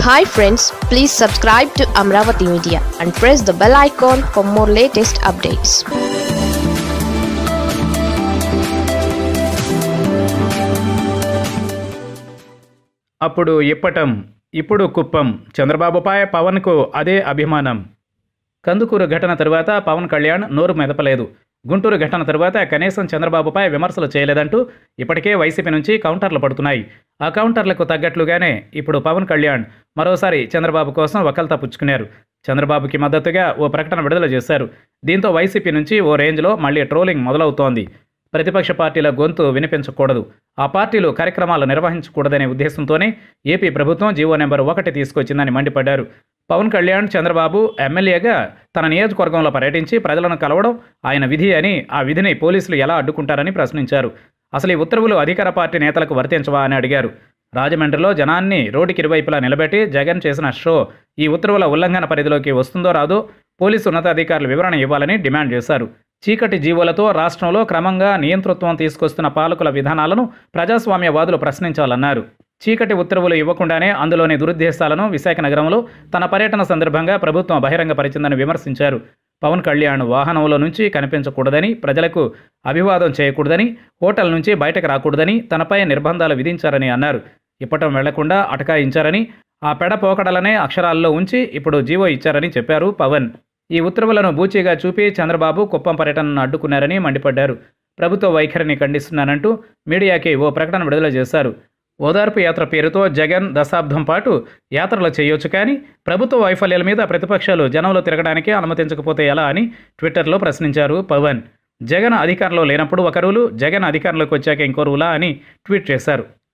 hi friends please subscribe to Amaravati media and press the bell icon for more latest updates అప్పుడు ఇప్పటం ఇప్పుడు కుప్పం చంద్రబాబుపై పవన్కు అదే అభిమానం కందుకూరు ఘటన తరువాత పవన్ కళ్యాణ్ నోరు మెదపలేదు గుంటూరు ఘటన తరువాత కనీసం చంద్రబాబుపై విమర్శలు చేయలేదంటూ ఇప్పటికే వైసీపీ నుంచి కౌంటర్లు పడుతున్నాయి ఆ కౌంటర్లకు తగ్గట్లుగానే ఇప్పుడు పవన్ కళ్యాణ్ మరోసారి చంద్రబాబు కోసం వకల్తా పుచ్చుకున్నారు చంద్రబాబుకి మద్దతుగా ఓ ప్రకటన విడుదల చేశారు దీంతో వైసీపీ నుంచి ఓ రేంజ్లో మళ్ళీ ట్రోలింగ్ మొదలవుతోంది ప్రతిపక్ష పార్టీల గొంతు వినిపించకూడదు ఆ పార్టీలు కార్యక్రమాలు నిర్వహించకూడదనే ఉద్దేశంతోనే ఏపీ ప్రభుత్వం జీవో నెంబర్ ఒకటి తీసుకొచ్చిందని మండిపడ్డారు పవన్ కళ్యాణ్ చంద్రబాబు ఎమ్మెల్యేగా తన నియోజకవర్గంలో పర్యటించి ప్రజలను కలవడం ఆయన విధి అని ఆ విధిని పోలీసులు ఎలా అడ్డుకుంటారని ప్రశ్నించారు అసలు ఈ ఉత్తర్వులు అధికార పార్టీ నేతలకు వర్తించవా అని అడిగారు రాజమండ్రిలో జనాన్ని రోడ్డుకి ఇరువైపులా నిలబెట్టి జగన్ చేసిన షో ఈ ఉత్తర్వుల ఉల్లంఘన పరిధిలోకి వస్తుందో రాదో పోలీసు ఉన్నతాధికారులు వివరణ ఇవ్వాలని డిమాండ్ చేశారు చీకటి జీవోలతో రాష్ట్రంలో క్రమంగా నియంతృత్వం తీసుకొస్తున్న పాలకుల విధానాలను ప్రజాస్వామ్యవాదులు ప్రశ్నించాలన్నారు చీకటి ఉత్తర్వులు ఇవ్వకుండానే అందులోని దురుద్దేశాలను విశాఖ నగరంలో తన పర్యటన సందర్భంగా ప్రభుత్వం బహిరంగపరిచిందని విమర్శించారు పవన్ కళ్యాణ్ వాహనంలో నుంచి కనిపించకూడదని ప్రజలకు అభివాదం చేయకూడదని హోటల్ నుంచి బయటకు రాకూడదని తనపై నిర్బంధాలు విధించారని అన్నారు ఇప్పటం వెళ్లకుండా అటకాయించారని ఆ పెడ పోకడలనే అక్షరాల్లో ఉంచి ఇప్పుడు జీవో ఇచ్చారని చెప్పారు పవన్ ఈ ఉత్తర్వులను బూచీగా చూపి చంద్రబాబు కుప్పం పర్యటనను అడ్డుకున్నారని మండిపడ్డారు ప్రభుత్వ వైఖరిని ఖండిస్తున్నానంటూ మీడియాకి ఓ ప్రకటన విడుదల చేశారు ఓదార్పు యాత్ర పేరుతో జగన్ దశాబ్దం పాటు యాత్రలు చేయొచ్చు కానీ ప్రభుత్వ వైఫల్యాల మీద ప్రతిపక్షాలు జనంలో తిరగడానికి అనుమతించకపోతే ఎలా అని ట్విట్టర్లో ప్రశ్నించారు పవన్ జగన్ అధికారంలో లేనప్పుడు ఒక రూలు జగన్ అధికారంలోకి వచ్చాక ఇంకో రూలా అని ట్వీట్ చేశారు